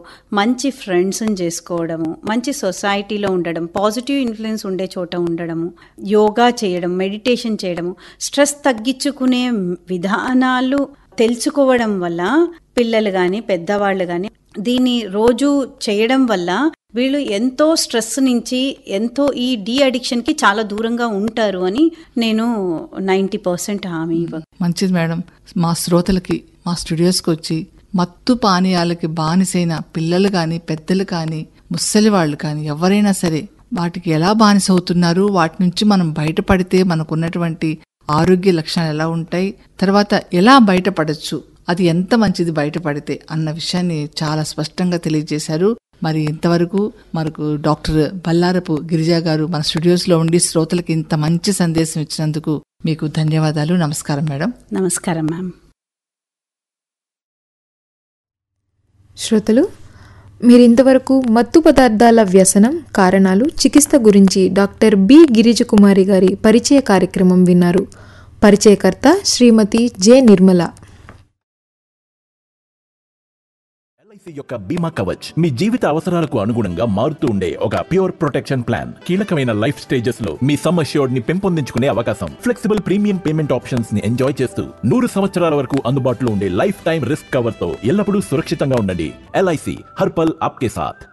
మంచి ఫ్రెండ్స్ని చేసుకోవడము మంచి సొసైటీలో ఉండడం పాజిటివ్ ఇన్ఫ్లుయెన్స్ ఉండే చోట ఉండడము యోగా చేయడం మెడిటేషన్ చేయడము స్ట్రెస్ తగ్గించుకునే విధానాలు తెలుసుకోవడం వల్ల పిల్లలు కానీ పెద్దవాళ్ళు కానీ దీన్ని రోజు చేయడం వల్ల వీళ్ళు ఎంతో స్ట్రెస్ నుంచి ఎంతో ఈ డీ అడిక్షన్కి చాలా దూరంగా ఉంటారు అని నేను నైంటీ పర్సెంట్ హామీ ఇవ్వ మంచిది మేడం మా శ్రోతలకి మా స్టూడియోస్కి వచ్చి మత్తు పానీయాలకి బానిసైన పిల్లలు కానీ పెద్దలు కానీ ముసలి వాళ్ళు కానీ ఎవరైనా సరే వాటికి ఎలా బానిస అవుతున్నారు వాటి నుంచి మనం బయటపడితే మనకున్నటువంటి ఆరోగ్య లక్షణాలు ఎలా ఉంటాయి తర్వాత ఎలా బయటపడచ్చు అది ఎంత మంచిది బయటపడితే అన్న విషయాన్ని చాలా స్పష్టంగా తెలియజేశారు మరి ఇంతవరకు మనకు డాక్టర్ బల్లారపు గిరిజా గారు మన స్టూడియోస్లో ఉండి శ్రోతలకి ఇంత మంచి సందేశం ఇచ్చినందుకు మీకు ధన్యవాదాలు నమస్కారం మేడం నమస్కారం మ్యామ్ శ్రోతలు మీరింతవరకు మత్తు పదార్థాల వ్యసనం కారణాలు చికిత్స గురించి డాక్టర్ బి గిరిజకుమారి గారి పరిచయ కార్యక్రమం విన్నారు పరిచయకర్త శ్రీమతి జె నిర్మల ఎల్ఐసి యొక్క బీమా కవచ్ మీ జీవిత అవసరాలకు అనుగుణంగా మారుతూ ఉండే ఒక ప్యూర్ ప్రొటెక్షన్ ప్లాన్ కీలకమైన లైఫ్ స్టేజెస్ లో మీ సమ్ అష్యూర్డ్ ని పెంపొందించుకునే అవకాశం ఫ్లెక్సిబుల్ ప్రీమియం పేమెంట్ ఆప్షన్స్ ని ఎంజాయ్ చేస్తూ నూరు సంవత్సరాల వరకు అందుబాటులో ఉండే లైఫ్ టైం రిస్క్ కవర్ తో ఎల్లప్పుడూ సురక్షితంగా ఉండండి ఎల్ఐసి హర్పల్ ఆప్కే సాథ్